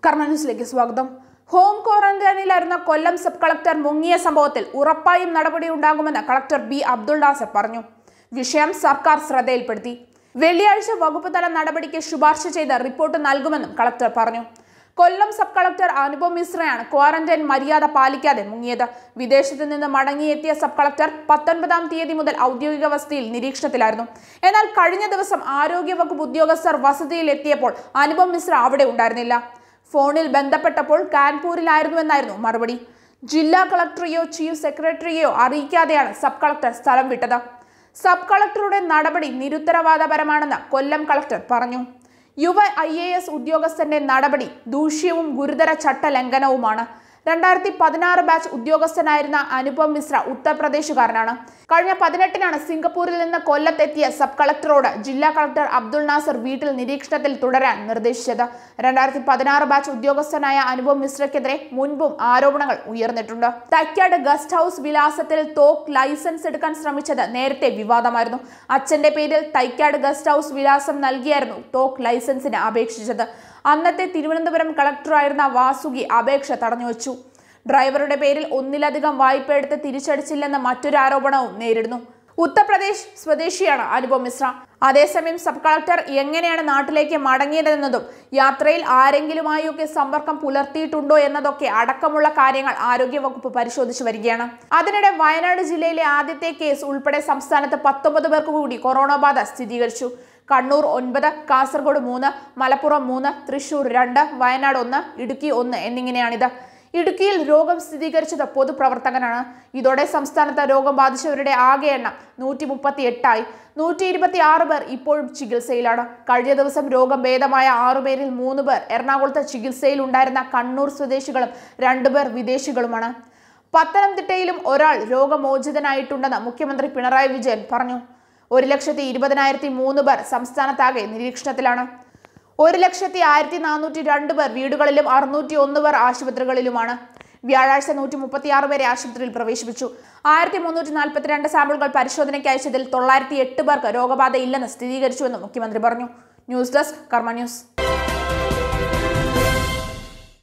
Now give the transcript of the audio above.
കർമ്മ ന്യൂസിലേക്ക് സ്വാഗതം ഹോം ക്വാറന്റൈനിലായിരുന്ന കൊല്ലം സബ് കളക്ടർ മുങ്ങിയ സംഭവത്തിൽ ഉറപ്പായും നടപടിയുണ്ടാകുമെന്ന് കളക്ടർ ബി അബ്ദുൾ നാസർ പറഞ്ഞു വിഷയം സർക്കാർ ശ്രദ്ധയിൽപ്പെടുത്തി വെള്ളിയാഴ്ച വകുപ്പ് തല നടപടിക്ക് ശുപാർശ ചെയ്ത് റിപ്പോർട്ട് നൽകുമെന്നും കളക്ടർ പറഞ്ഞു കൊല്ലം സബ് കളക്ടർ അനുപം മിശ്രയാണ് ക്വാറന്റൈൻ മര്യാദ പാലിക്കാതെ മുങ്ങിയത് വിദേശത്ത് നിന്ന് മടങ്ങിയെത്തിയ സബ് കളക്ടർ പത്തൊൻപതാം തീയതി മുതൽ ഔദ്യോഗിക വസതിയിൽ നിരീക്ഷണത്തിലായിരുന്നു എന്നാൽ കഴിഞ്ഞ ദിവസം ആരോഗ്യ വകുപ്പ് ഉദ്യോഗസ്ഥർ വസതിയിൽ എത്തിയപ്പോൾ അനുപം മിശ്ര അവിടെ ഉണ്ടായിരുന്നില്ല ഫോണിൽ ബന്ധപ്പെട്ടപ്പോൾ കാൻപൂരിലായിരുന്നുവെന്നായിരുന്നു മറുപടി ജില്ലാ കളക്ടറെയോ ചീഫ് സെക്രട്ടറിയെയോ അറിയിക്കാതെയാണ് സബ് കളക്ടർ സ്ഥലം വിട്ടത് സബ് കളക്ടറുടെ നടപടി നിരുത്തരവാദപരമാണെന്ന് കൊല്ലം കളക്ടർ പറഞ്ഞു യുവ ഐ എ എസ് ഉദ്യോഗസ്ഥന്റെ നടപടി ദൂഷ്യവും ഗുരുതര ചട്ടലംഘനവുമാണ് രണ്ടായിരത്തി പതിനാറ് ബാച്ച് ഉദ്യോഗസ്ഥനായിരുന്ന അനുപം മിശ്ര ഉത്തർപ്രദേശുകാരനാണ് കഴിഞ്ഞ പതിനെട്ടിനാണ് സിംഗപ്പൂരിൽ നിന്ന് കൊല്ലത്തെത്തിയ സബ് കളക്ടറോട് ജില്ലാ കളക്ടർ അബ്ദുൾ നാസർ വീട്ടിൽ നിരീക്ഷണത്തിൽ തുടരാൻ നിർദ്ദേശിച്ചത് രണ്ടായിരത്തി പതിനാറ് ബാച്ച് ഉദ്യോഗസ്ഥനായ അനുപം മിശ്രയ്ക്കെതിരെ മുൻപും ആരോപണങ്ങൾ ഉയർന്നിട്ടുണ്ട് തൈക്കാട് ഗസ്റ്റ് ഹൗസ് വിലാസത്തിൽ തോക്ക് ലൈസൻസ് എടുക്കാൻ ശ്രമിച്ചത് നേരത്തെ വിവാദമായിരുന്നു അച്ഛന്റെ പേരിൽ തൈക്കാട് ഗസ്റ്റ് ഹൗസ് വിലാസം നൽകിയായിരുന്നു തോക്ക് ലൈസൻസിന് അപേക്ഷിച്ചത് അന്നത്തെ തിരുവനന്തപുരം കളക്ടറായിരുന്ന വാസുകി അപേക്ഷ തടഞ്ഞുവച്ചു ഡ്രൈവറുടെ പേരിൽ ഒന്നിലധികം വായ്പ എടുത്ത് തിരിച്ചടിച്ചില്ലെന്ന മറ്റൊരു ആരോപണവും നേരിടുന്നു ഉത്തർപ്രദേശ് സ്വദേശിയാണ് അനുപം മിശ്ര അതേസമയം സബ് കളക്ടർ എങ്ങനെയാണ് നാട്ടിലേക്ക് മടങ്ങിയതെന്നതും യാത്രയിൽ ആരെങ്കിലുമായൊക്കെ സമ്പർക്കം പുലർത്തിയിട്ടുണ്ടോ എന്നതൊക്കെ അടക്കമുള്ള കാര്യങ്ങൾ ആരോഗ്യവകുപ്പ് പരിശോധിച്ചു വരികയാണ് അതിനിടെ വയനാട് ജില്ലയിലെ ആദ്യത്തെ കേസ് ഉൾപ്പെടെ സംസ്ഥാനത്ത് പത്തൊമ്പത് പേർക്ക് കൂടി കൊറോണ ബാധ സ്ഥിരീകരിച്ചു കണ്ണൂർ ഒൻപത് കാസർഗോഡ് മൂന്ന് മലപ്പുറം മൂന്ന് തൃശൂർ രണ്ട് വയനാട് ഒന്ന് ഇടുക്കി ഒന്ന് എന്നിങ്ങനെയാണിത് ഇടുക്കിയിൽ രോഗം സ്ഥിരീകരിച്ചത് പൊതുപ്രവർത്തകനാണ് ഇതോടെ സംസ്ഥാനത്ത് രോഗം ബാധിച്ചവരുടെ ആകെ എണ്ണം നൂറ്റി മുപ്പത്തി എട്ടായി നൂറ്റി ഇരുപത്തി ആറ് പേർ ഇപ്പോഴും ചികിത്സയിലാണ് കഴിഞ്ഞ ദിവസം രോഗം ഭേദമായ ആറുപേരിൽ മൂന്ന് പേർ എറണാകുളത്ത് ചികിത്സയിൽ ഉണ്ടായിരുന്ന കണ്ണൂർ സ്വദേശികളും രണ്ടുപേർ വിദേശികളുമാണ് പത്തനംതിട്ടയിലും ഒരാൾ രോഗമോചിതനായിട്ടുണ്ടെന്ന് മുഖ്യമന്ത്രി പിണറായി വിജയൻ പറഞ്ഞു ഒരു ലക്ഷത്തി ഇരുപതിനായിരത്തി മൂന്ന് പേർ സംസ്ഥാനത്താകെ നിരീക്ഷണത്തിലാണ് ഒരു ലക്ഷത്തി ആയിരത്തി നാനൂറ്റി രണ്ട് പേർ വീടുകളിലും അറുന്നൂറ്റി ഒന്ന് പേർ ആശുപത്രികളിലുമാണ് വ്യാഴാഴ്ച നൂറ്റി മുപ്പത്തി ആറ് പേരെ ആശുപത്രിയിൽ പ്രവേശിപ്പിച്ചു ആയിരത്തി മുന്നൂറ്റി നാൽപ്പത്തിരണ്ട് സാമ്പിളുകൾ പരിശോധനയ്ക്ക് അയച്ചതിൽ തൊള്ളായിരത്തി എട്ട് പേർക്ക് രോഗബാധ ഇല്ലെന്ന് സ്ഥിരീകരിച്ചുവെന്ന് മുഖ്യമന്ത്രി പറഞ്ഞു ന്യൂസ് ഡെസ്ക് കർമ്മ ന്യൂസ്